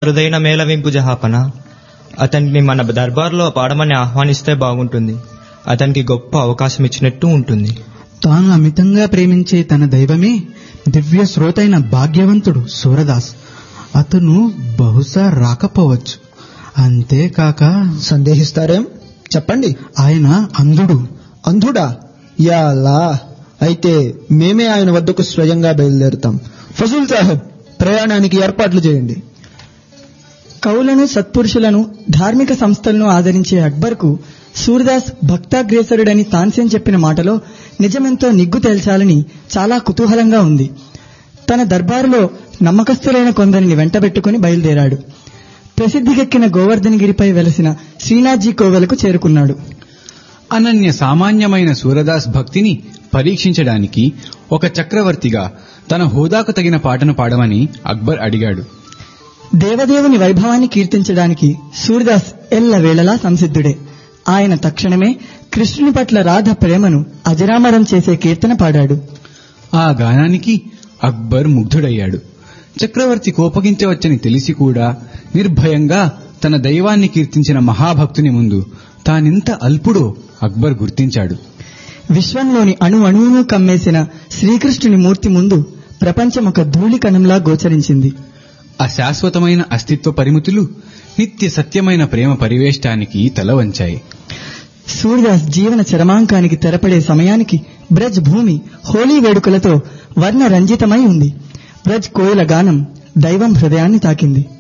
అరుదైన మేళవింపు జహాపన అతన్ని మన దర్బార్లో పాడమని ఆహ్వానిస్తే బాగుంటుంది అతనికి గొప్ప అవకాశం ఇచ్చినట్టు ఉంటుంది తాను అమితంగా ప్రేమించే తన దైవమే దివ్య శ్రోతైన భాగ్యవంతుడు సూరదాస్ అతను బహుశా రాకపోవచ్చు అంతేకాక సందేహిస్తారేం చెప్పండి ఆయన అంధుడు అంధుడా యాలా అయితే మేమే ఆయన వద్దకు స్వయంగా బయలుదేరుతాం ఫజుల్ సాహెబ్ ప్రయాణానికి ఏర్పాట్లు చేయండి కవులను సత్పురుషులను ధార్మిక సంస్థలను ఆదరించే అక్బర్కు సూర్దాస్ భక్తాగ్రేసరుడని తాన్సేన్ చెప్పిన మాటలో నిజమెంతో నిగ్గు తేల్చాలని చాలా కుతూహలంగా ఉంది తన దర్బారులో నమ్మకస్తులైన కొందరిని వెంటబెట్టుకుని బయలుదేరాడు ప్రసిద్ధికెక్కిన గోవర్ధనగిరిపై వెలసిన శ్రీనాథ్జీ కోవెలకు చేరుకున్నాడు అనన్య సామాన్యమైన సూరదాస్ భక్తిని పరీక్షించడానికి ఒక చక్రవర్తిగా తన హోదాకు తగిన పాటను పాడమని అక్బర్ అడిగాడు దేవదేవుని వైభవాన్ని కీర్తించడానికి సూర్దాస్ ఎల్లవేళలా సంసిద్ధుడే ఆయన తక్షణమే కృష్ణుని పట్ల రాధ ప్రేమను అజరామరం చేసే కీర్తన పాడాడు ఆ గానానికి అక్బర్ ముగ్ధుడయ్యాడు చక్రవర్తి కోపగించవచ్చని తెలిసి కూడా నిర్భయంగా తన దైవాన్ని కీర్తించిన మహాభక్తుని ముందు తానెంత అల్పుడో అక్బర్ గుర్తించాడు విశ్వంలోని అణు అణువును కమ్మేసిన శ్రీకృష్ణుని మూర్తి ముందు ప్రపంచం ఒక ధూళి కణంలా గోచరించింది అశాశ్వతమైన అస్తిత్వ పరిమితులు నిత్య సత్యమైన ప్రేమ పరివేష్టానికి తల వంచాయి సూర్యదాస్ జీవన చరమాంకానికి తెరపడే సమయానికి బ్రజ్ భూమి హోలీ వేడుకలతో వర్ణ రంజితమై ఉంది బ్రజ్ కోయిల గానం దైవం హృదయాన్ని తాకింది